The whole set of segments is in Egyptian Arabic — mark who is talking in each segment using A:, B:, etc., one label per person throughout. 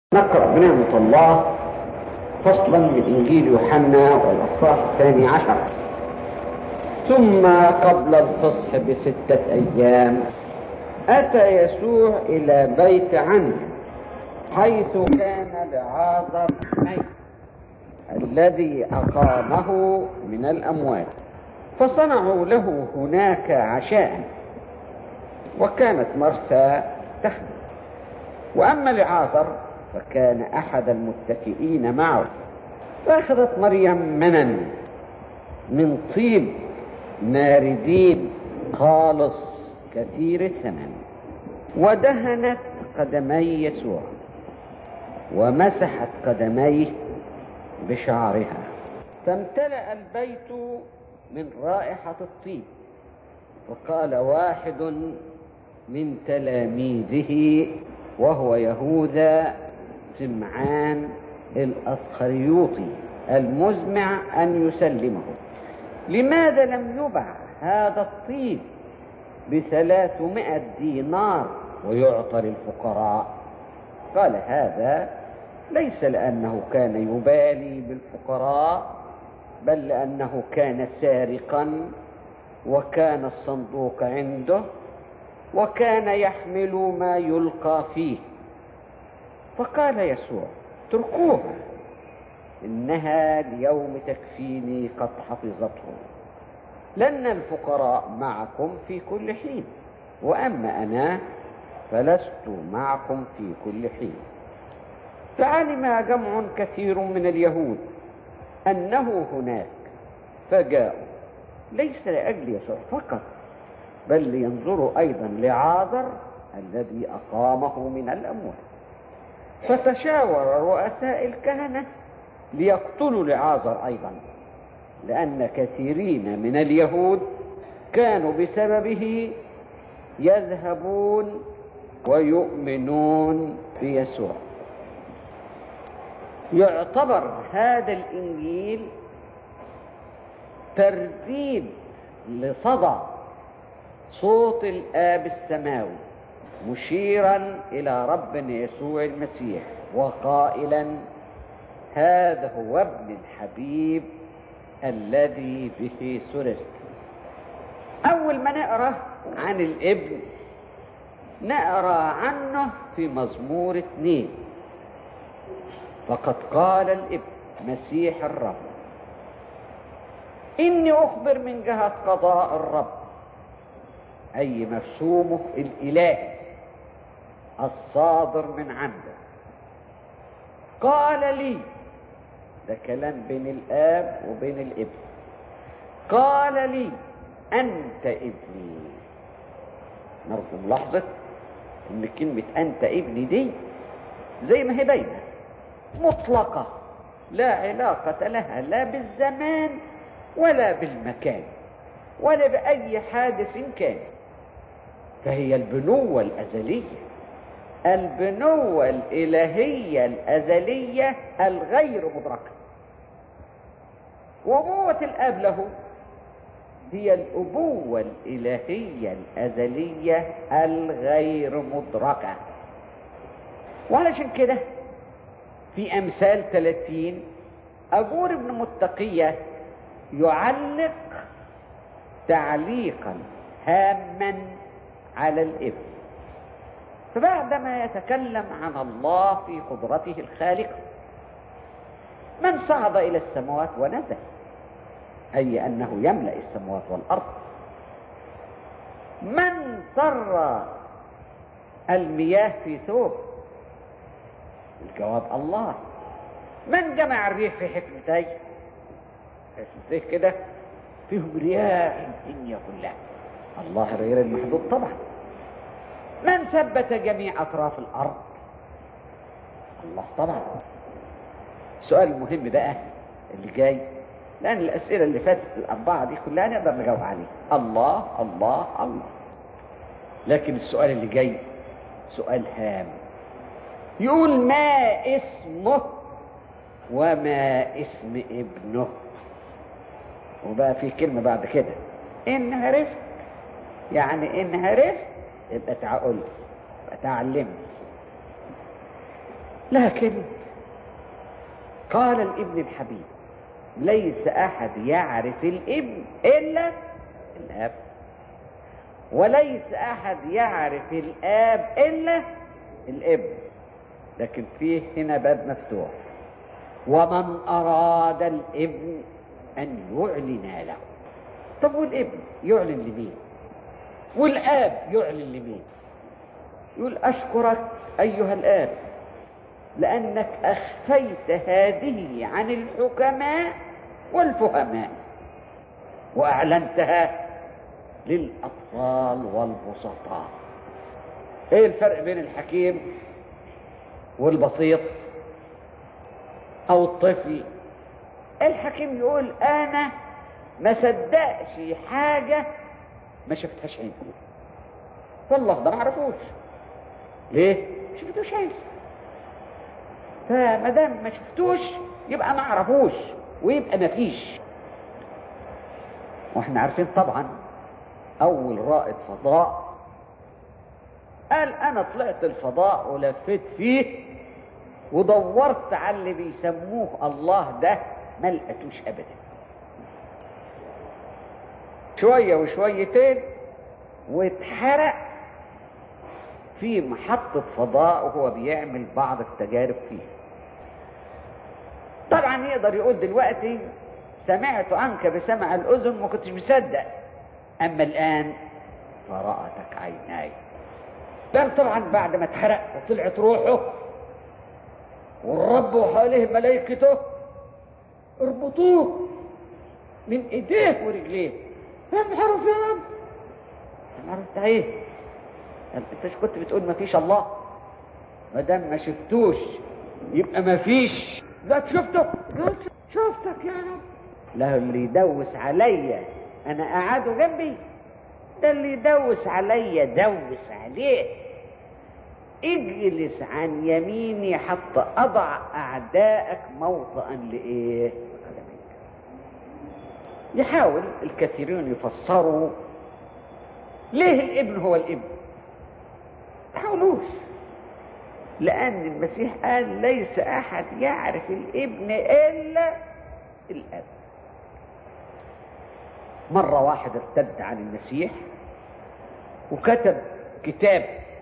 A: نقرأ بنعمة الله فصلا من إنجيل يوحنا والأصحاح الثاني عشر ثم قبل الفصح بستة أيام أتى يسوع إلى بيت عنه حيث كان لعازر ميت الذي أقامه من الأموات فصنعوا له هناك عشاء وكانت مرثى تخدم وأما لعازر فكان أحد المتكئين معه فأخذت مريم منن من طيب ناردين خالص كثير الثمن ودهنت قدمي يسوع ومسحت قدميه بشعرها فامتلأ البيت من رائحة الطيب وقال واحد من تلاميذه وهو يهوذا سمعان الأسخريوطي المزمع أن يسلمه لماذا لم يبع هذا الطيب بثلاثمائة دينار ويعطى للفقراء قال هذا ليس لأنه كان يبالي بالفقراء بل لأنه كان سارقا وكان الصندوق عنده وكان يحمل ما يلقى فيه فقال يسوع اتركوها إنها اليوم تكفيني قد حفظته لأن الفقراء معكم في كل حين وأما أنا فلست معكم في كل حين فعلم جمع كثير من اليهود أنه هناك فجاءوا ليس لأجل يسوع فقط بل لينظروا أيضا لعازر الذي أقامه من الأموات فتشاور رؤساء الكهنة ليقتلوا لعازر أيضا لأن كثيرين من اليهود كانوا بسببه يذهبون ويؤمنون بيسوع يعتبر هذا الإنجيل ترديد لصدى صوت الآب السماوي مشيرا إلى رب يسوع المسيح وقائلا هذا هو ابن الحبيب الذي به سررت أول ما نقرأ عن الابن نقرأ عنه في مزمور اثنين فقد قال الابن مسيح الرب إني أخبر من جهة قضاء الرب أي مرسومه الإله الصادر من عنده قال لي ده كلام بين الآب وبين الابن قال لي أنت ابني نرجو ملاحظة إن كلمة أنت ابني دي زي ما هي باينة مطلقة لا علاقة لها لا بالزمان ولا بالمكان ولا بأي حادث كان فهي البنوة الأزلية البنوة الإلهية الأزلية الغير مدركة وأبوة الآب له هي الأبوة الإلهية الأزلية الغير مدركة وعلشان كده في أمثال 30 أبور ابن متقية يعلق تعليقا هاما على الابن فبعدما يتكلم عن الله في قدرته الخالقة من صعد إلى السماوات ونزل أي أنه يملأ السماوات والأرض من سر المياه في ثوب الجواب الله من جمع الريح في حكمتي حكمتيه كده فيهم رياح الدنيا كلها الله غير المحدود طبعا من ثبت جميع اطراف الارض الله طبعا السؤال المهم بقى اللي جاي لان الاسئله اللي فاتت الاربعه دي كلها نقدر نجاوب عليها الله الله الله لكن السؤال اللي جاي سؤال هام يقول ما اسمه وما اسم ابنه وبقى في كلمة بعد كده إن عرفت يعني إن عرفت يبقى تعقل يبقى تعلمت لكن قال الابن الحبيب ليس احد يعرف الابن الا الاب وليس احد يعرف الاب الا الابن لكن فيه هنا باب مفتوح ومن اراد الابن ان يعلن له طب والابن يعلن لمين والاب يعلن لمين يقول اشكرك ايها الاب لانك اخفيت هذه عن الحكماء والفهماء واعلنتها للاطفال والبسطاء ايه الفرق بين الحكيم والبسيط او الطفل الحكيم يقول انا ما صدقش حاجه ما شفتهاش عيني والله ده ما اعرفوش ليه ما شفتوش عيني فما دام ما شفتوش يبقى ما اعرفوش ويبقى ما فيش واحنا عارفين طبعا اول رائد فضاء قال انا طلعت الفضاء ولفيت فيه ودورت على اللي بيسموه الله ده ما لقيتوش ابدا شويه وشويتين واتحرق في محطة فضاء وهو بيعمل بعض التجارب فيه طبعا يقدر يقول دلوقتي سمعت عنك بسمع الأذن ما كنتش مصدق أما الآن فرأتك عيناي قال طبعا بعد ما اتحرق وطلعت روحه والرب وحواليه ملائكته اربطوه من ايديه ورجليه يا نهار ابيض يا نهار انت ايه انت كنت بتقول ما فيش الله ما دام ما شفتوش يبقى ما فيش لا شفته قلت شفتك يا رب له اللي يدوس عليا انا قعده جنبي ده اللي يدوس عليا دوس عليه اجلس عن يميني حتى اضع اعدائك موطئا لايه يحاول الكثيرون يفسروا ليه الابن هو الابن تحاولوش لان المسيح قال ليس احد يعرف الابن الا الاب مرة واحد ارتد عن المسيح وكتب كتاب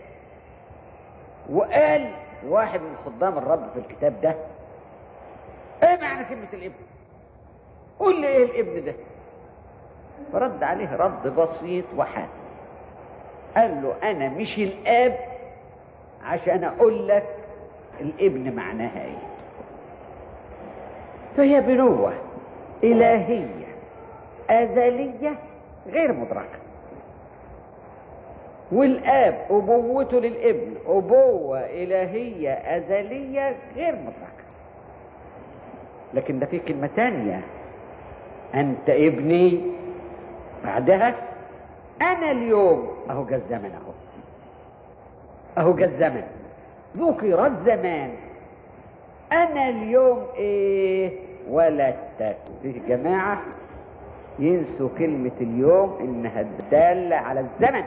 A: وقال واحد من خدام الرب في الكتاب ده ايه معنى كلمة الابن قول لي ايه الابن ده فرد عليه رد بسيط وحاد قال له انا مش الاب عشان اقول لك الابن معناها ايه فهي بنوة الهية ازلية غير مدركة والاب ابوته للابن ابوة الهية ازلية غير مدركة لكن ده في كلمة تانية انت ابني بعدها انا اليوم اهو جا الزمن اهو اهو جا الزمن ذكر الزمان انا اليوم ايه ولدتك في جماعة ينسوا كلمة اليوم انها دالة على الزمن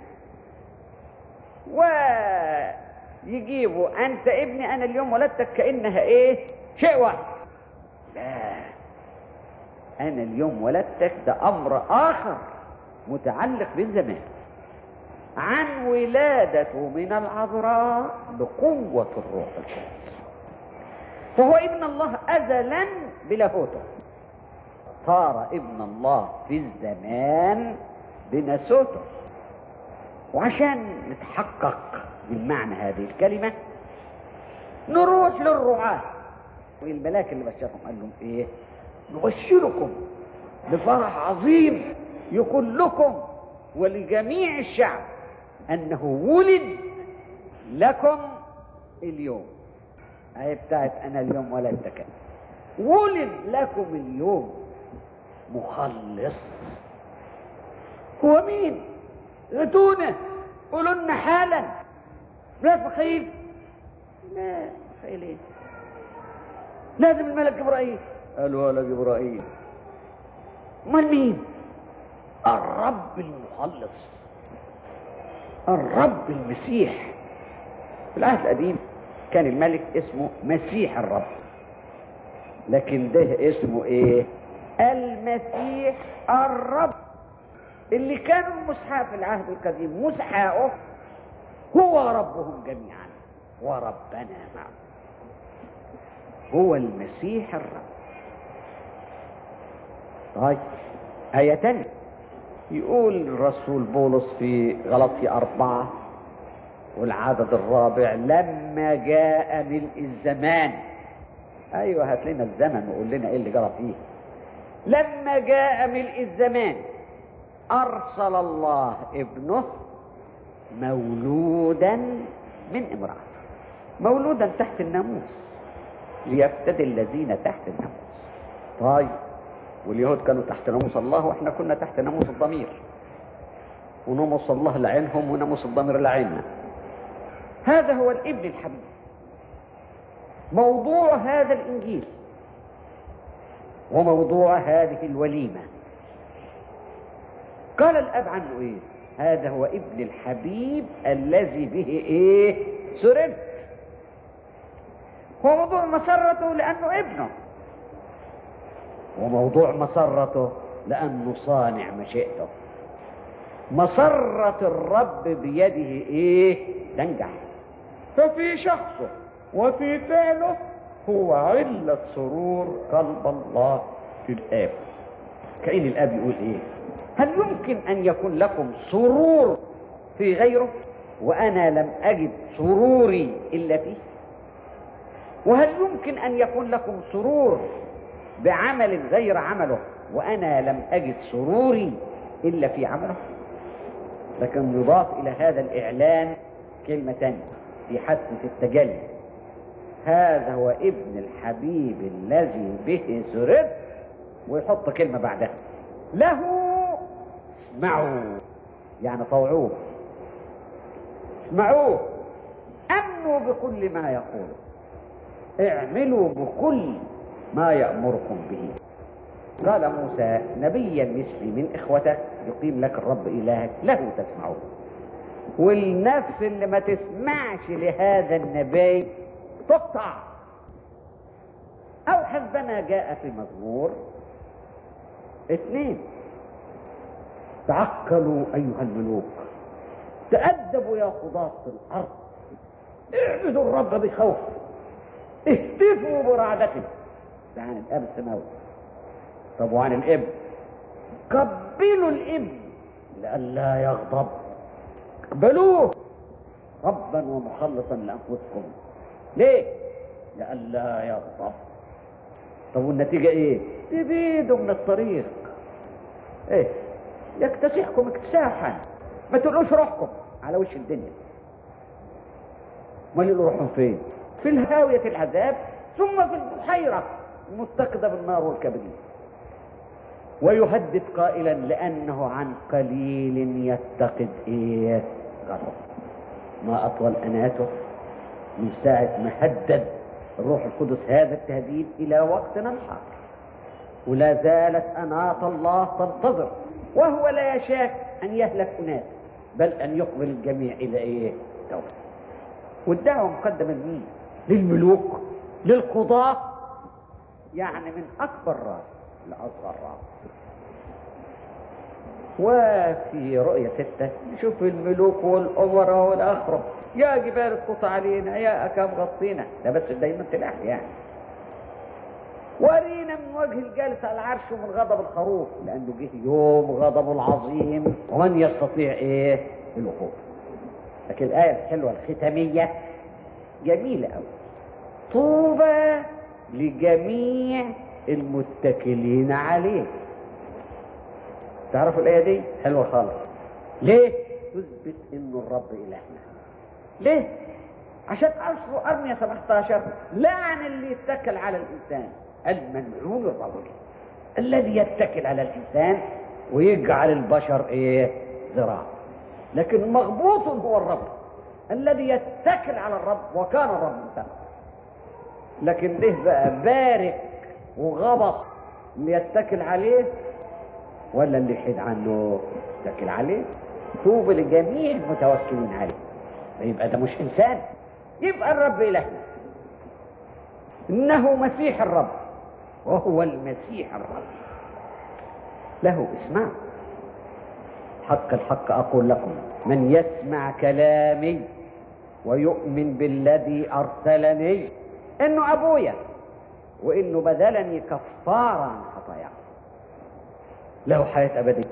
A: ويجيبوا انت ابني انا اليوم ولدتك كانها ايه شيء واحد لا انا اليوم ولدتك ده امر اخر متعلق بالزمان عن ولادته من العذراء بقوة الروح القدس فهو ابن الله أزلا بلاهوته صار ابن الله في الزمان بنسوته وعشان نتحقق من معنى هذه الكلمة نروح للرعاة والملاك اللي بشرهم قال لهم ايه نبشركم بفرح عظيم يكون لكم ولجميع الشعب انه ولد لكم اليوم اهي بتاعت انا اليوم ولدتك ولد لكم اليوم مخلص هو مين غتونا قولوا لنا حالا لا فخيل لا فخيل ايه لازم الملك جبرائيل قالوا ولا جبرائيل امال مين الرب المخلص الرب المسيح في العهد القديم كان الملك اسمه مسيح الرب لكن ده اسمه ايه المسيح الرب اللي كانوا المسحاء في العهد القديم مسحاؤه هو ربهم جميعا وربنا معه هو المسيح الرب طيب آية تانية يقول الرسول بولس في غلطي أربعة والعدد الرابع لما جاء ملء الزمان أيوة هات لنا الزمن وقول لنا إيه اللي جرى فيه لما جاء ملء الزمان أرسل الله ابنه مولودا من امرأة مولودا تحت الناموس ليفتدي الذين تحت الناموس طيب واليهود كانوا تحت ناموس الله واحنا كنا تحت ناموس الضمير وناموس الله لعينهم وناموس الضمير لعيننا هذا هو الابن الحبيب موضوع هذا الانجيل وموضوع هذه الوليمه قال الاب عنه ايه هذا هو ابن الحبيب الذي به ايه سررت هو موضوع مسرته لانه ابنه وموضوع مسرته لانه صانع مشيئته مسرة الرب بيده ايه تنجح ففي شخصه وفي فعله هو علة سرور قلب الله في الآب كأن الآب يقول إيه هل يمكن أن يكون لكم سرور في غيره وأنا لم أجد سروري إلا فيه وهل يمكن أن يكون لكم سرور بعمل غير عمله وأنا لم أجد سروري إلا في عمله لكن يضاف إلى هذا الإعلان كلمة تانية في حادثة التجلي هذا هو ابن الحبيب الذي به سرد ويحط كلمة بعدها له اسمعوا يعني طوعوه اسمعوه امنوا بكل ما يقول اعملوا بكل ما يأمركم به قال موسى نبيا مثلي من اخوتك يقيم لك الرب الهك له تسمعون والنفس اللي ما تسمعش لهذا النبي تقطع او حسبما جاء في مزمور اثنين تعقلوا ايها الملوك تأدبوا يا قضاة الارض اعبدوا الرب بخوف اهتفوا برعدته ده عن الاب السماوي طب وعن الابن قبلوا الابن لئلا يغضب اقبلوه ربا ومخلصا لانفسكم ليه لئلا يغضب طب والنتيجه ايه تبيدوا من الطريق ايه يكتسحكم اكتساحا ما تلقوش روحكم على وش الدنيا امال يلقوا روحهم فين في الهاويه العذاب ثم في البحيره المتقده بالنار والكبريت ويهدد قائلا لانه عن قليل يتقد ايه غضب ما اطول اناته من ساعه ما هدد الروح القدس هذا التهديد الى وقتنا الحاضر ولا زالت اناة الله تنتظر وهو لا يشاء ان يهلك اناس بل ان يقبل الجميع الى ايه توبه والدعوه مقدمه لمين للملوك للقضاه يعني من اكبر راس لاصغر راس وفي رؤية ستة نشوف الملوك والأمراء والأخرى يا جبال اسقط علينا يا أكام غطينا ده بس دايما تلاحظ يعني ورينا من وجه الجالس على العرش من غضب الخروف لأنه جه يوم غضبه العظيم ومن يستطيع إيه الوقوف لكن الآية الحلوة الختامية جميلة أوي طوبى لجميع المتكلين عليه تعرفوا الآية دي حلوة خالص ليه تثبت إنه الرب إلهنا ليه عشان أصله أرمية 17 لعن اللي يتكل على الإنسان الملعون الرجل الذي يتكل على الإنسان ويجعل البشر إيه ذراع لكن مغبوط هو الرب الذي يتكل على الرب وكان الرب متكل لكن ده بقى بارك وغبط اللي يتكل عليه ولا اللي يحيد عنه يتكل عليه طوبى لجميع المتوكلين عليه يبقى ده مش انسان يبقى الرب إلهنا إنه مسيح الرب وهو المسيح الرب له اسمع حق الحق أقول لكم من يسمع كلامي ويؤمن بالذي أرسلني إنه أبويا وإنه بذلني كفارا عن خطاياه له حياة أبدية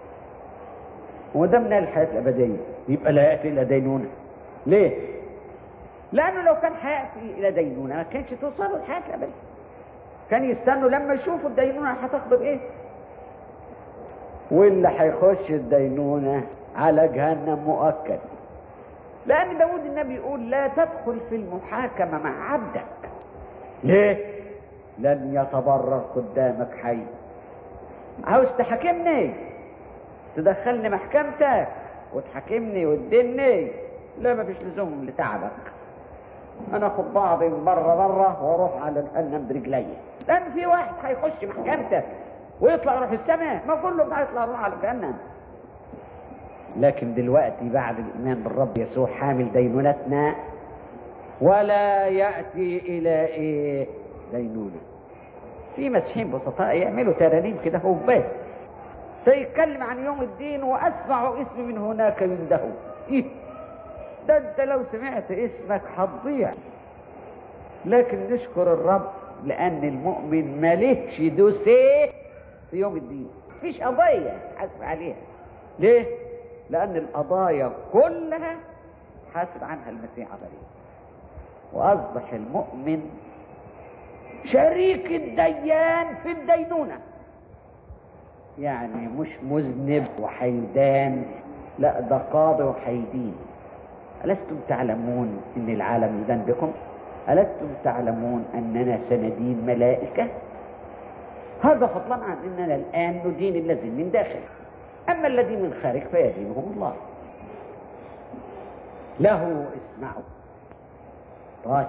A: ودمنا الحياة الأبدية يبقى لا يأتي إلى دينونة ليه؟ لأنه لو كان هيأتي إلى دينونة ما كانش توصلوا الحياة الأبدية كان يستنوا لما يشوفوا الدينونة هتقبض إيه؟ واللي هيخش الدينونة على جهنم مؤكد لأن داود النبي يقول لا تدخل في المحاكمة مع عبدك ليه؟ لن يتبرر قدامك حي عاوز تحاكمني تدخلني محكمتك وتحاكمني وتدني لا مفيش لزوم لتعبك انا اخد بعضي من بره بره واروح على جهنم برجلي لان في واحد هيخش محكمتك ويطلع يروح السماء ما كلهم هيطلع يروح على جهنم لكن دلوقتي بعد الايمان بالرب يسوع حامل دينونتنا ولا ياتي الى ايه دينونه في مسيحيين بسطاء يعملوا ترانيم كده هو بس فيتكلم عن يوم الدين واسمع اسمي من هناك ينده إيه؟ ده انت لو سمعت اسمك هتضيع لكن نشكر الرب لان المؤمن مالكش دوسيه في يوم الدين مفيش قضيه حاسب عليها ليه لان القضايا كلها حاسب عنها المسيح عليه واصبح المؤمن شريك الديان في الدينونه يعني مش مذنب وحيدان لا ده قاضي وحيدين ألستم تعلمون أن العالم يدان بكم ألستم تعلمون أننا سندين ملائكة هذا فضلا عن أننا الآن ندين الذين من داخل أما الذين من خارج فيدينهم الله له اسمعوا طيب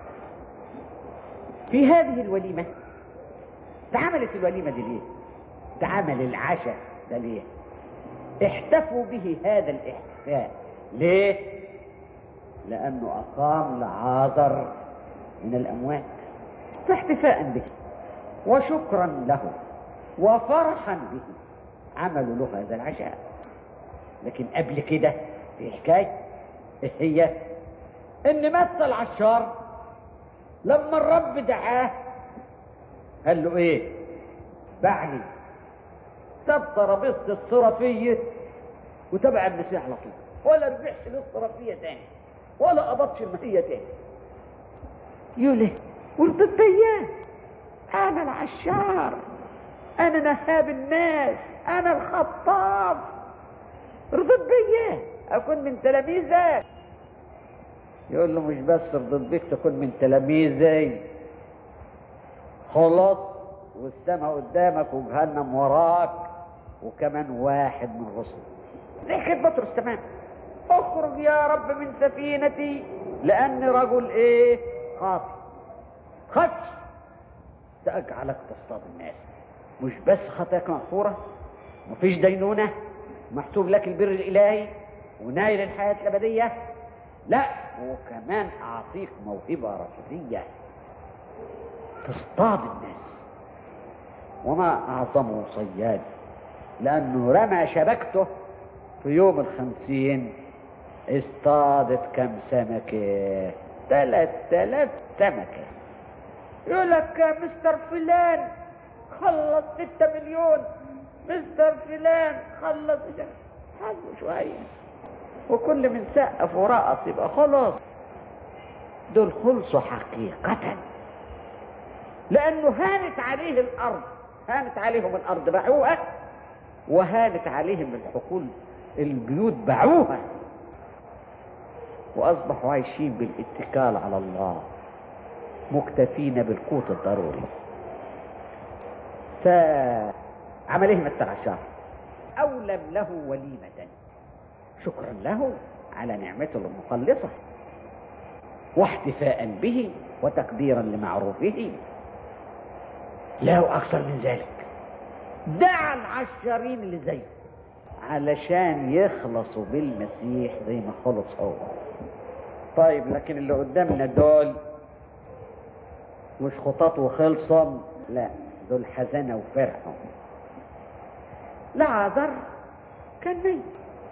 A: في هذه الوليمة اتعملت الوليمة دي ليه؟ اتعمل العشاء ده ليه؟ احتفوا به هذا الاحتفاء ليه؟ لأنه أقام لعازر من الأموات فاحتفاء به وشكرا له وفرحا به عملوا له هذا العشاء لكن قبل كده في حكاية هي ان مثل العشار لما الرب دعاه قال له ايه بعني ساب ترابيزه الصرافيه وتبع المسيح على طول ولا رجعش للصرافيه تاني ولا قبضش المهيه تاني يقول ايه ورضيت بياه انا العشار انا نهاب الناس انا الخطاب رضيت بياه اكون من تلاميذك يقول له مش بس رضيت بيك تكون من تلاميذي خلاص والسماء قدامك وجهنم وراك وكمان واحد من رسل ضحكت بطرس تمام اخرج يا رب من سفينتي لاني رجل ايه خاطئ خدش ساجعلك تصطاد الناس مش بس خطاياك مغفوره مفيش دينونه محسوب لك البر الالهي ونايل الحياه الابديه لا وكمان اعطيك موهبه رصيديه تصطاد الناس وما اعظمه صياد لانه رمى شبكته في يوم الخمسين اصطادت كم سمكة ثلاث ثلاث سمكة يقول لك مستر فلان خلص ستة مليون مستر فلان خلص حظه شوية وكل من سقف ورقص يبقى خلاص دول خلصوا حقيقة لأنه هانت عليه الأرض هانت عليهم الأرض باعوها وهانت عليهم الحقول البيوت باعوها وأصبحوا عايشين بالاتكال على الله مكتفين بالقوت الضروري فعمل ايه مثل عشار أولم له وليمة شكرا له على نعمته المخلصة واحتفاء به وتقديرا لمعروفه له أكثر من ذلك دعا العشارين اللي زيه علشان يخلصوا بالمسيح زي ما خلص هو طيب لكن اللي قدامنا دول مش خطاط وخلصم لا دول حزنة وفرحوا لعذر كان ميت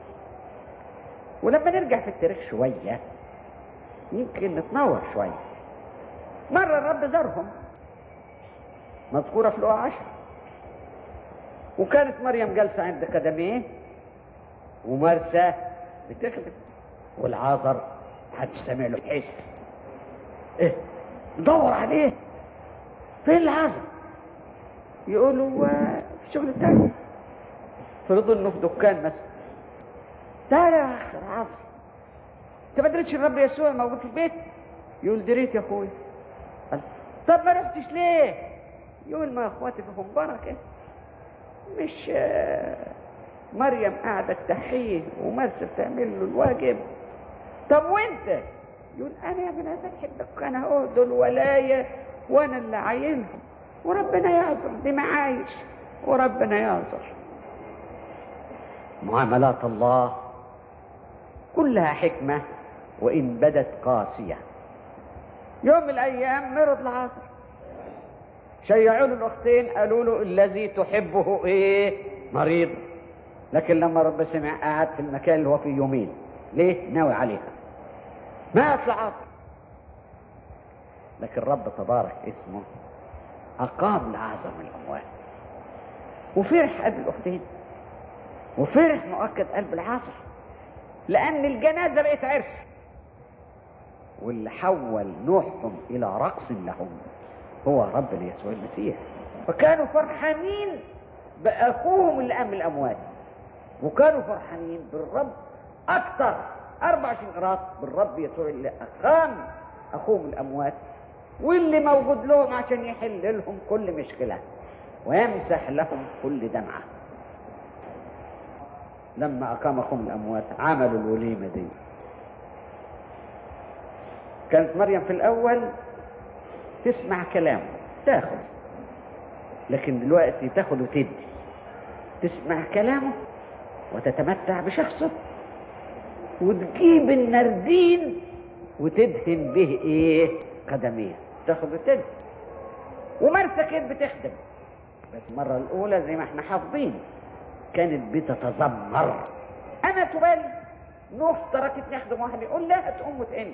A: ولما نرجع في التاريخ شوية يمكن نتنور شوية مرة الرب زارهم مذكورة في الأوعى عشر وكانت مريم جالسة عند قدميه ومرسى بتخدم والعازر محدش سامع له يحس ايه دور عليه فين العازر يقولوا آه، في شغل تاني فرضوا انه في دكان مثلا تعالى يا اخ العصر انت ما دريتش الرب يسوع موجود في البيت يقول دريت يا اخويا قال طب ما رحتش ليه يقول ما اخواتي فيهم بركه مش آه، مريم قاعده تحيه ومرسى بتعمل له الواجب طب وانت يقول انا يا بني فتح الدكان اهو دول ولايه وانا اللي عاينهم وربنا يعذر دي معايش وربنا يعذر معاملات الله كلها حكمة وإن بدت قاسية يوم من الأيام مرض العاصر شيعوا له الأختين قالوا له الذي تحبه إيه مريض لكن لما رب سمع قعد في المكان اللي هو فيه يومين ليه ناوي عليها مات العاصر لكن رب تبارك اسمه أقام العازر من الأموات وفرح قلب الأختين وفرح مؤكد قلب العاصر لأن الجنازة بقت عرس واللي حول نوحهم إلى رقص لهم هو ربنا يسوع المسيح فكانوا فرحانين بأخوهم اللي قام من الأموات وكانوا فرحانين بالرب أكثر 24 قراط بالرب يسوع اللي أقام أخوهم الأموات واللي موجود لهم عشان يحل لهم كل مشكلة ويمسح لهم كل دمعة لما أقام أخوهم الأموات عملوا الوليمة دي كانت مريم في الأول تسمع كلامه تاخد لكن دلوقتي تاخد وتدي تسمع كلامه وتتمتع بشخصه وتجيب النردين وتدهن به ايه قدميه تاخد وتدي ومرسى كانت بتخدم بس المرة الأولى زي ما احنا حافظين كانت بتتذمر أنا تبالي نوح تركتني أخدم واحد يقول لا تقوم وتقني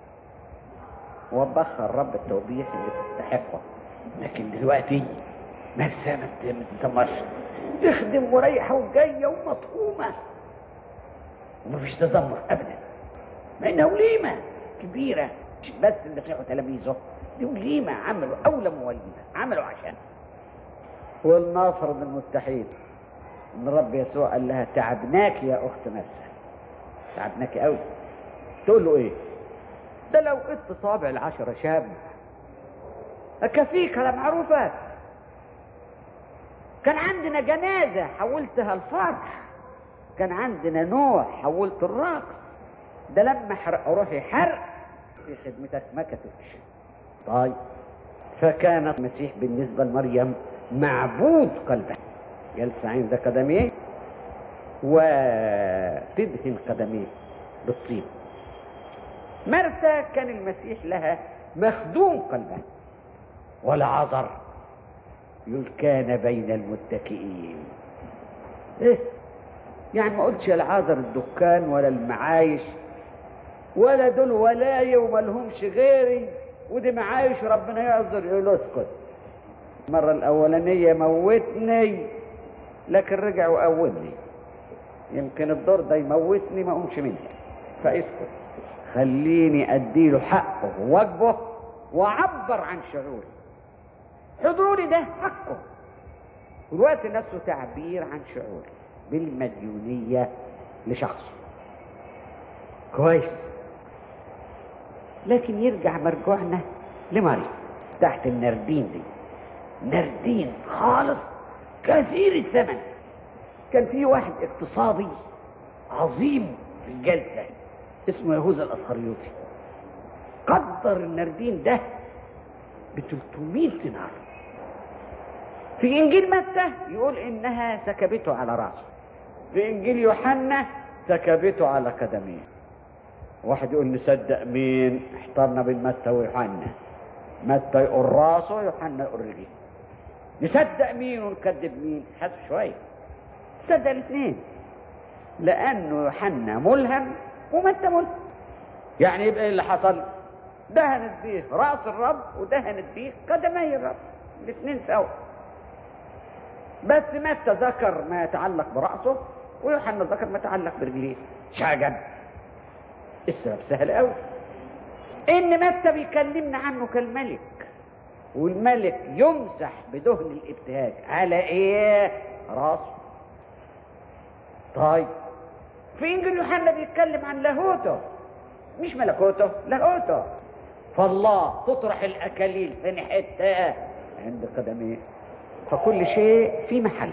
A: وبخها الرب التوبيخ اللي تستحقه لكن دلوقتي مرسى ما تتذمرش تخدم ورايحة وجاية ومطعومة ومفيش تذمر أبدا مع إنها وليمة كبيرة مش بس اللي طلعوا تلاميذه دي وليمة عملوا أولى وليمة عملوا عشان والناصر المستحيل ان الرب يسوع قال لها تعبناك يا اخت مرسى تعبناك قوي تقول له ايه ده لو قدت صابع العشرة شاب اكفيك على معروفات كان عندنا جنازة حولتها الفرح كان عندنا نوح حولت الرقص ده لما حرق روحي حرق في خدمتك ما كتبش طيب فكان المسيح بالنسبة لمريم معبود قلبها جلس عند قدميه وتدهن قدميه بالطين مرسى كان المسيح لها مخدوم قلبها والعذر يقول كان بين المتكئين ايه يعني ما قلتش العذر الدكان ولا المعايش ولا دول ولاية وما لهمش غيري ودي معايش ربنا يعذر يقول اسكت المرة الأولانية موتني لكن رجع وقومني يمكن الدور ده يموتني ما اقومش منه فاسكت خليني اديله حقه وواجبه واعبر عن شعوري حضوري ده حقه والوقت نفسه تعبير عن شعوري بالمديونية لشخصه كويس لكن يرجع مرجوعنا لمريم تحت النردين دي نردين خالص كثير الثمن كان في واحد اقتصادي عظيم في الجلسة اسمه يهوذا الأسخريوطي قدر النردين ده ب 300 دينار في إنجيل متى يقول إنها سكبته على رأسه في إنجيل يوحنا سكبته على قدميه واحد يقول نصدق مين احترنا بين متى ويوحنا متى يقول راسه يوحنا يقول رجليه نصدق مين ونكذب مين حسب شويه تصدق الاثنين لانه يوحنا ملهم ومتى ملهم يعني يبقى إيه اللي حصل دهنت بيه راس الرب ودهنت بيه قدمي الرب الاثنين سوا بس متى ذكر ما يتعلق براسه ويوحنا ذكر ما يتعلق برجليه شعجب السبب سهل قوي ان متى بيكلمنا عنه كالملك والملك يمسح بدهن الابتهاج على ايه راسه طيب في انجيل يوحنا بيتكلم عن لاهوته مش ملكوته لاهوته فالله تطرح الاكاليل في حته عند قدميه فكل شيء في محله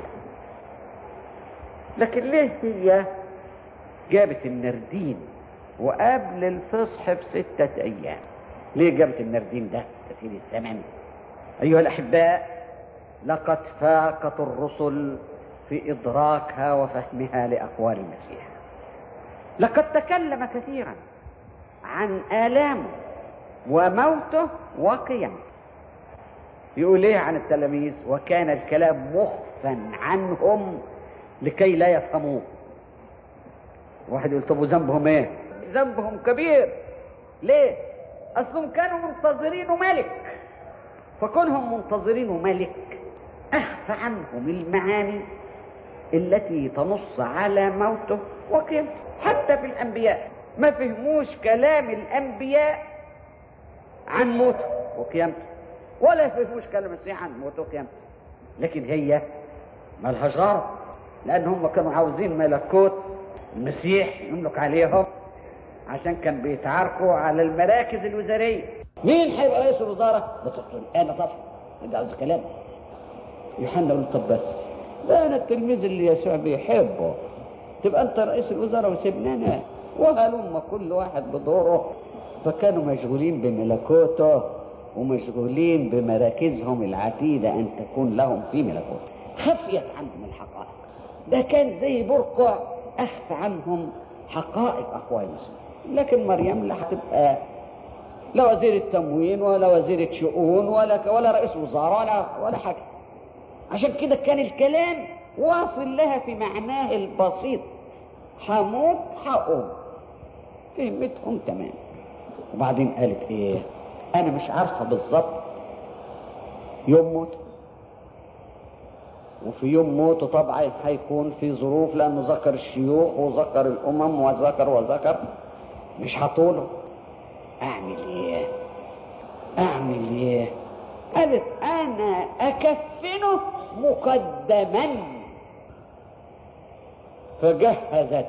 A: لكن ليه هي جابت النردين وقبل الفصح بستة أيام ليه جابت النردين ده كثير الثمن أيها الأحباء لقد فاقت الرسل في إدراكها وفهمها لأقوال المسيح لقد تكلم كثيرا عن آلامه وموته وقيامه يقول ايه عن التلاميذ وكان الكلام مخفا عنهم لكي لا يفهموه واحد يقول طب وذنبهم ايه ذنبهم كبير ليه اصلهم كانوا منتظرين ملك فكونهم منتظرين ملك اخفى عنهم المعاني التي تنص على موته وقيامته حتى في الانبياء ما فهموش كلام الانبياء عن موته وقيامته ولا يفهموش كلام المسيح عن موته وقيامته لكن هي مالهاش غرض لان هم كانوا عاوزين ملكوت المسيح يملك عليهم عشان كان بيتعاركوا على المراكز الوزاريه مين هيبقى رئيس الوزاره؟ بتقول انا طبعا ده عاوز كلام يوحنا يقول طب بس ده انا التلميذ اللي يسوع بيحبه تبقى انت رئيس الوزراء وسيبني انا وهلم كل واحد بدوره فكانوا مشغولين بملكوته ومشغولين بمراكزهم العتيدة أن تكون لهم في ملكوت خفيت عنهم الحقائق ده كان زي برقع أخفى عنهم حقائق أقوال المسلمين لكن مريم لا هتبقى لا وزير التموين ولا وزيرة شؤون ولا ولا رئيس وزراء ولا ولا حاجة عشان كده كان الكلام واصل لها في معناه البسيط حموت حقوم فهمتهم تمام وبعدين قالت ايه انا مش عارفه بالظبط يوم موته وفي يوم موته طبعا هيكون في ظروف لانه ذكر الشيوخ وذكر الامم وذكر وذكر مش هطوله اعمل ايه اعمل ايه قالت انا اكفنه مقدما فجهزت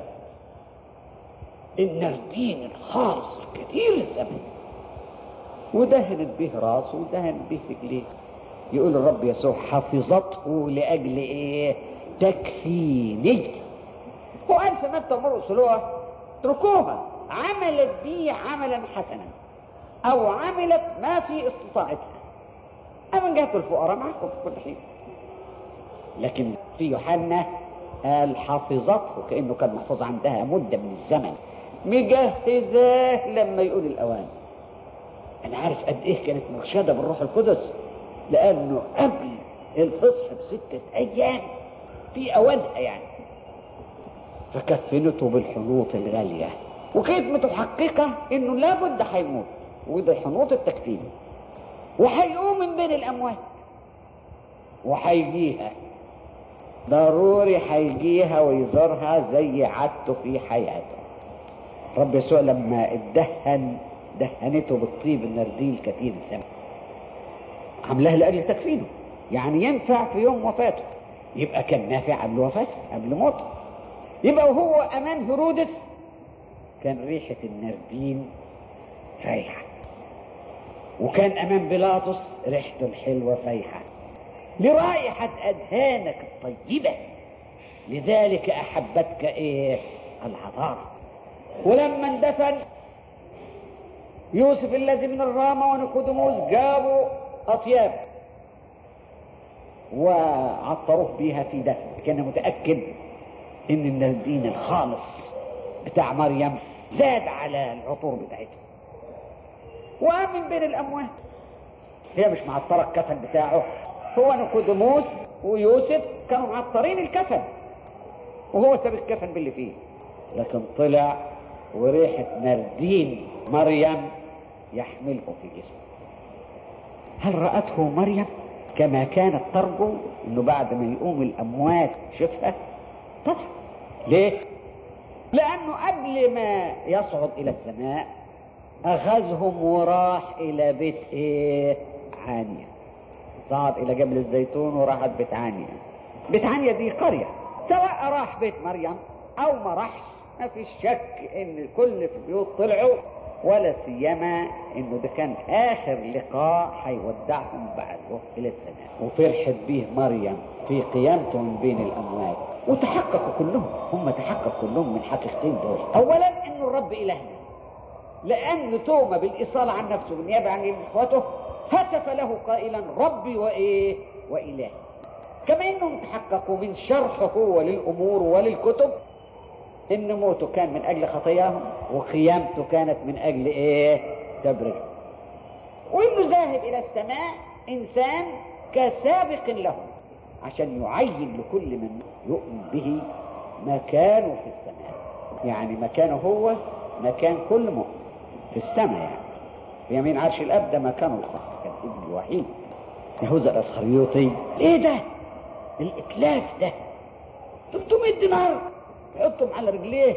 A: النردين الخالص الكثير الثمن ودهنت به راسه ودهنت به رجليه يقول الرب يسوع حفظته لاجل ايه تكفيني وقال في متى مرقس اتركوها عملت بي عملا حسنا او عملت ما في استطاعتها اما جهه الفقراء معكم في كل حين لكن في يوحنا قال حفظته كانه كان محفوظ عندها مده من الزمن مجهزاه لما يقول الاوان انا عارف قد ايه كانت مرشده بالروح القدس لانه قبل الفصح بستة ايام في اوانها يعني فكفنته بالحنوط الغالية وكانت متحققة انه لابد هيموت وده حنوط التكفين وهيقوم من بين الاموات وهيجيها ضروري هيجيها ويزورها زي عادته في حياته رب يسوع لما ادهن دهنته بالطيب النرديل كثير الثمن عملها لاجل تكفينه يعني ينفع في يوم وفاته يبقى كان نافع قبل وفاته قبل موته يبقى وهو امام هرودس كان ريحه النردين فايحه وكان امام بيلاطس ريحته الحلوه فايحه لرائحه اذهانك الطيبه لذلك احبتك ايه العذار ولما اندفن يوسف الذي من الرامة ونيقوديموس جابوا أطياب وعطروه بيها في دفن كان متأكد إن النردين الخالص بتاع مريم زاد على العطور بتاعتهم وقام من بين الاموات هي مش معطره الكفن بتاعه هو نيقوديموس ويوسف كانوا معطرين الكفن وهو ساب الكفن باللي فيه لكن طلع وريحة نردين مريم يحمله في جسمه هل رأته مريم كما كانت ترجو انه بعد ما يقوم الاموات شوفها طبعا ليه لانه قبل ما يصعد الى السماء اخذهم وراح الى بيت ايه عانية صعد الى جبل الزيتون وراحت بيت عانية بيت عانية دي قرية سواء راح بيت مريم او ما راحش ما فيش شك ان كل في البيوت طلعوا ولا سيما انه ده كان اخر لقاء هيودعهم بعده الى السماء وفرحت به مريم في قيامته من بين الاموات وتحققوا كلهم هم تحققوا كلهم من حقيقتين دول اولا انه الرب الهنا لان توما بالاصاله عن نفسه بالنيابه عن اخوته هتف له قائلا ربي وايه واله كما انهم تحققوا من شرحه هو للامور وللكتب ان موته كان من اجل خطاياهم وقيامته كانت من اجل ايه تبرئ وانه ذاهب الى السماء انسان كسابق له عشان يعين لكل من يؤمن به مكانه في السماء يعني مكانه هو مكان كل مؤمن في السماء يعني في يمين عرش الاب ده مكانه الخاص كان ابن الوحيد يهوذا الاسخريوطي ايه ده الاتلاف ده 300 دينار يحطهم على رجليه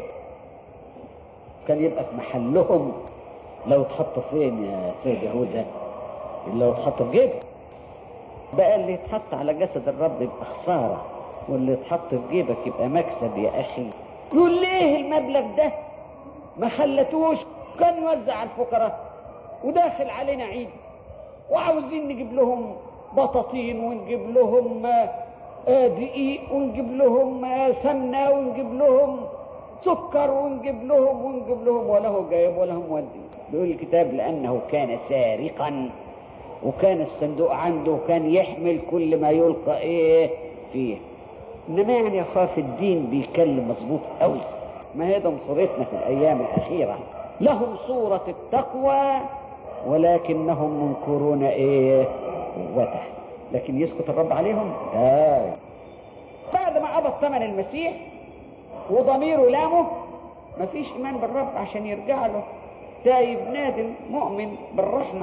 A: كان يبقى في محلهم لو اتحط فين يا سيد يهوذا لو اتحط في جيبه بقى اللي يتحط على جسد الرب يبقى خسارة واللي يتحط في جيبك يبقى مكسب يا أخي يقول ليه المبلغ ده ما خلتوش كان يوزع على الفقراء وداخل علينا عيد وعاوزين نجيب لهم بطاطين ونجيب لهم دقيق ونجيب لهم سمنة ونجيب لهم سكر ونجيب لهم ونجيب لهم ولا هو جايب ولا هم ودي بيقول الكتاب لأنه كان سارقا وكان الصندوق عنده وكان يحمل كل ما يلقى ايه فيه انما يعني يخاف الدين بيتكلم مظبوط قوي ما هي ده مصيرتنا في الايام الاخيره لهم صوره التقوى ولكنهم منكرون ايه قوته لكن يسكت الرب عليهم لا بعد ما قبض ثمن المسيح وضميره لامه مفيش ايمان بالرب عشان يرجع له تايب نادم مؤمن بالرحمه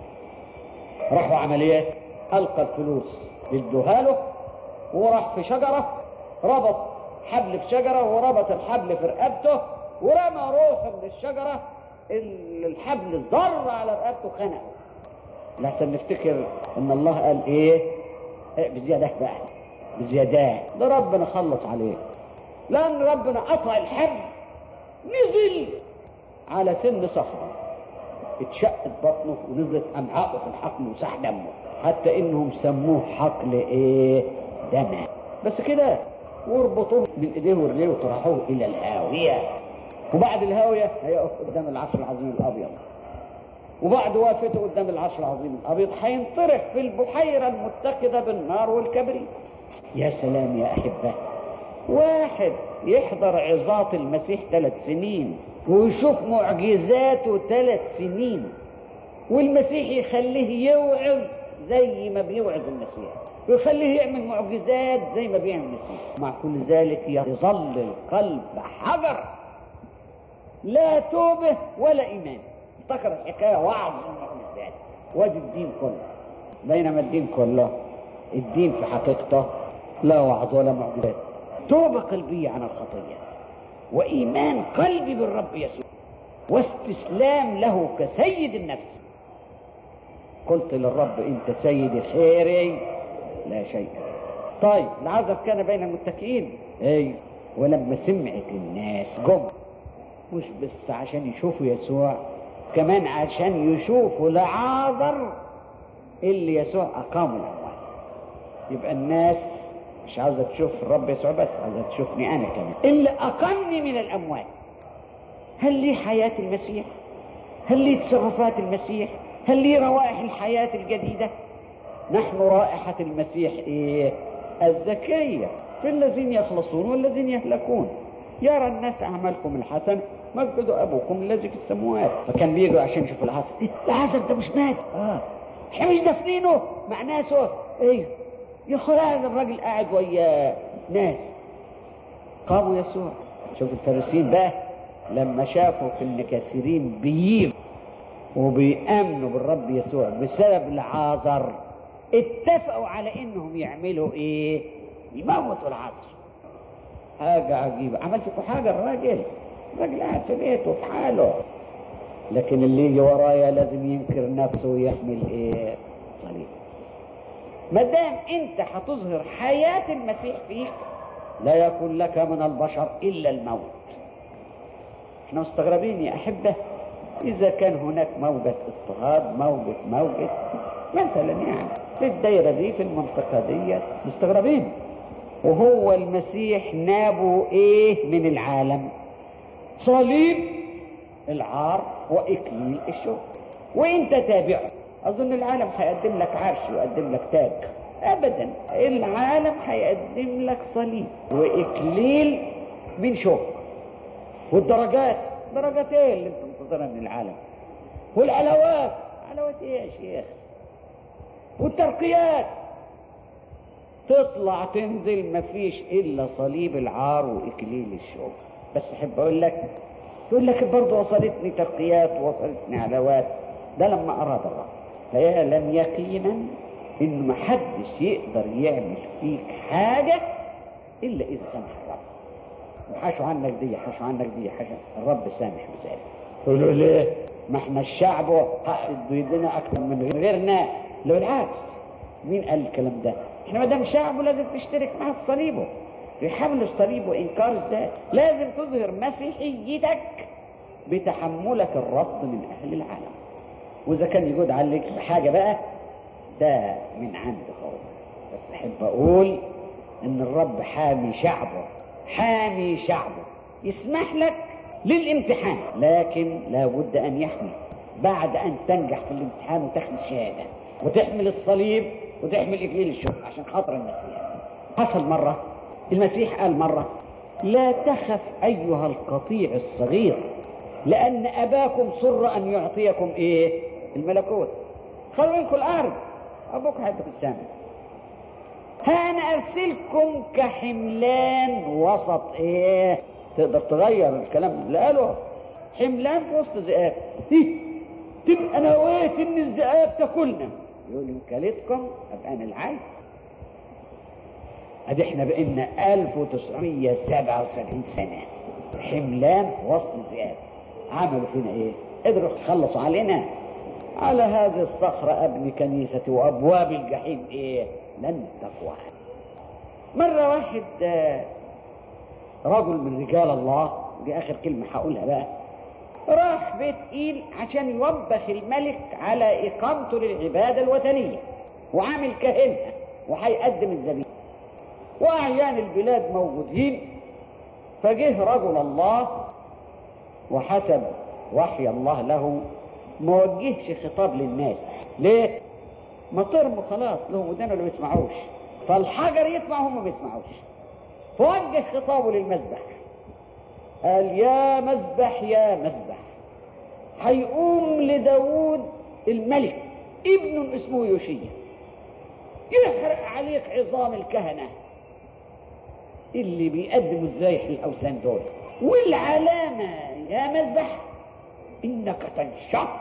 A: راحوا عمليات القى الفلوس ادوها له وراح في شجره ربط حبل في شجره وربط الحبل في رقبته ورمى روحه من الشجره الحبل ضر على رقبته خنقه لحسن نفتكر ان الله قال ايه, إيه بزياده بقى بزيادات ده ربنا خلص عليه لان ربنا قطع الحبل نزل على سن صخره اتشقت بطنه ونزلت امعاءه في الحقل وساح دمه حتى انهم سموه حقل ايه دم بس كده واربطوه من ايديه ورجليه وطرحوه الى الهاويه وبعد الهاويه هيقف قدام العرش العظيم الابيض وبعد وقفته قدام العرش العظيم الابيض هينطرح في البحيره المتقده بالنار والكبريت يا سلام يا احبه واحد يحضر عظات المسيح ثلاث سنين ويشوف معجزاته ثلاث سنين والمسيح يخليه يوعظ زي ما بيوعظ المسيح ويخليه يعمل معجزات زي ما بيعمل المسيح مع كل ذلك يظل القلب حجر لا توبة ولا إيمان افتكر الحكاية وعظ ومعجزات وادي الدين كله بينما الدين كله الدين في حقيقته لا وعظ ولا معجزات توبة قلبية عن الخطية وإيمان قلبي بالرب يسوع واستسلام له كسيد النفس قلت للرب أنت سيدي خيري لا شيء طيب العزف كان بين المتكئين اي ولما سمعت الناس جم مش بس عشان يشوفوا يسوع كمان عشان يشوفوا لعازر اللي يسوع أقامه الأموات يبقى الناس مش عاوزة تشوف الرب يسوع بس عاوزة تشوفني أنا كمان اللي أقامني من الأموات هل لي حياة المسيح هل لي تصرفات المسيح هل لي روائح الحياة الجديدة نحن رائحة المسيح إيه الزكية في الذين يخلصون والذين يهلكون يرى الناس أعمالكم الحسن مجد ابوكم الذي في السماوات فكان بيجوا عشان يشوفوا العصر إيه؟ العصر ده مش مات اه احنا مش دافنينه مع ناسه ايوه يا خلاص الراجل قاعد ويا ناس قاموا يسوع شوف الفارسيين بقى لما شافوا ان كثيرين بيجوا وبيأمنوا بالرب يسوع بسبب العازر اتفقوا على انهم يعملوا ايه يموتوا العصر حاجة عجيبة عملت لكم حاجة الراجل الراجل قاعد في بيته في حاله لكن اللي يجي ورايا لازم ينكر نفسه ويحمل ايه صليب ما دام انت هتظهر حياة المسيح فيك لا يكون لك من البشر الا الموت احنا مستغربين يا احبه اذا كان هناك موجة اضطهاد موجة موجة مثلا يعني في الدايرة دي في المنطقة دي مستغربين وهو المسيح نابه ايه من العالم صليب العار واكليل الشوك وانت تابعه اظن العالم هيقدم لك عرش ويقدم لك تاج ابدا العالم هيقدم لك صليب واكليل من شوك والدرجات درجات ايه اللي انت منتظرها من العالم والعلاوات علاوات ايه يا شيخ والترقيات تطلع تنزل مفيش الا صليب العار واكليل الشوك بس احب اقول لك تقول لك برضه وصلتني ترقيات ووصلتني علاوات ده لما اراد الله فيعلم يقينا ان محدش يقدر يعمل فيك حاجه الا اذا سمح الرب حاشوا عنك دي حاشوا عنك دي حاشوا الرب سامح بذلك تقولوا ليه ما احنا الشعب حق يدينا اكتر من غيرنا لو العكس مين قال الكلام ده احنا ما دام شعبه لازم تشترك معاه في صليبه في حمل الصليب وانكار الذات لازم تظهر مسيحيتك بتحملك الرفض من اهل العالم واذا كان يجود عليك بحاجه بقى ده من عند هو بس احب اقول ان الرب حامي شعبه حامي شعبه يسمح لك للامتحان لكن لابد ان يحمي بعد ان تنجح في الامتحان وتاخد الشهاده وتحمل الصليب وتحمل اكليل الشوك عشان خاطر المسيح حصل مره المسيح قال مره لا تخف ايها القطيع الصغير لان اباكم سر ان يعطيكم ايه الملكوت خلوا لكم الارض ابوك حد في السماء ها انا ارسلكم كحملان وسط ايه تقدر تغير الكلام اللي قاله حملان في وسط ذئاب إيه؟ تبقى نويت ان الذئاب تاكلنا يقول ان كلتكم ابقى انا العين ادي احنا بقينا 1977 سنه حملان في وسط الذئاب عملوا فينا ايه قدروا يخلصوا علينا على هذه الصخرة أبني كنيستي وأبواب الجحيم إيه لن تقوى مرة واحد رجل من رجال الله دي آخر كلمة هقولها بقى راح بيت إيل عشان يوبخ الملك على إقامته للعبادة الوثنية وعامل كاهنة وهيقدم الذبيحة وأعيان البلاد موجودين فجه رجل الله وحسب وحي الله له ما وجهش خطاب للناس ليه ما ترموا خلاص لهم ودان ولا بيسمعوش فالحجر يسمع هم ما بيسمعوش فوجه خطابه للمذبح قال يا مذبح يا مذبح هيقوم لداود الملك ابن اسمه يوشيا يحرق عليك عظام الكهنة اللي بيقدموا الذبايح للأوثان دول والعلامة يا مذبح إنك تنشق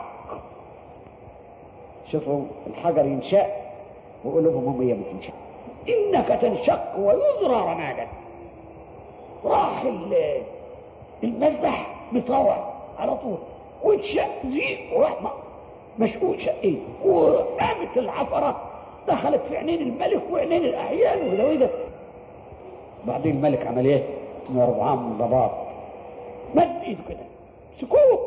A: شوفوا الحجر ينشق وقلوبهم هم هي بتنشق إنك تنشق ويزرى رمادا راح المذبح مطوع على طول واتشق زيق ورحمة مشقوق شقين وقامت العفرة دخلت في عينين الملك وعينين الأعيان وده وده بعدين الملك عمل ايه؟ ربعان من ضباط مد ايده كده سكوه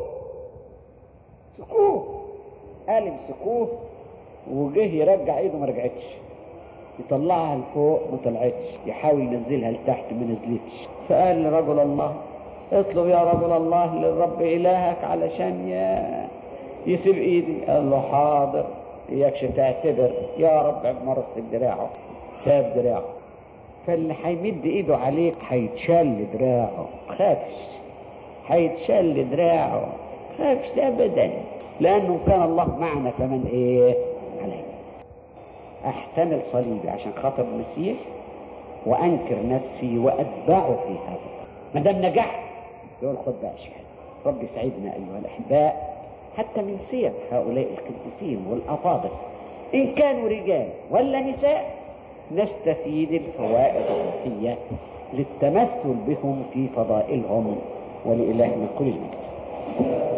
A: سكوه قال امسكوه وجه يرجع ايده ما رجعتش يطلعها لفوق ما طلعتش يحاول ينزلها لتحت ما نزلتش فقال لرجل الله اطلب يا رجل الله للرب الهك علشان يسيب ايدي قال له حاضر اياكش تعتبر يا رب مرص دراعه ساب دراعه فاللي هيمد ايده عليك هيتشل دراعه خافش
B: هيتشل دراعه خافش ابدا لانه كان الله معنا فمن ايه علينا احتمل صليبي عشان خاطر المسيح وانكر نفسي واتبعه في هذا ما دام نجحت يقول خد بقى شهاده رب يسعدنا ايها الاحباء حتى من سير هؤلاء القديسين والافاضل ان كانوا رجال ولا نساء نستفيد الفوائد الروحيه للتمثل بهم في فضائلهم ولالهنا كل المجد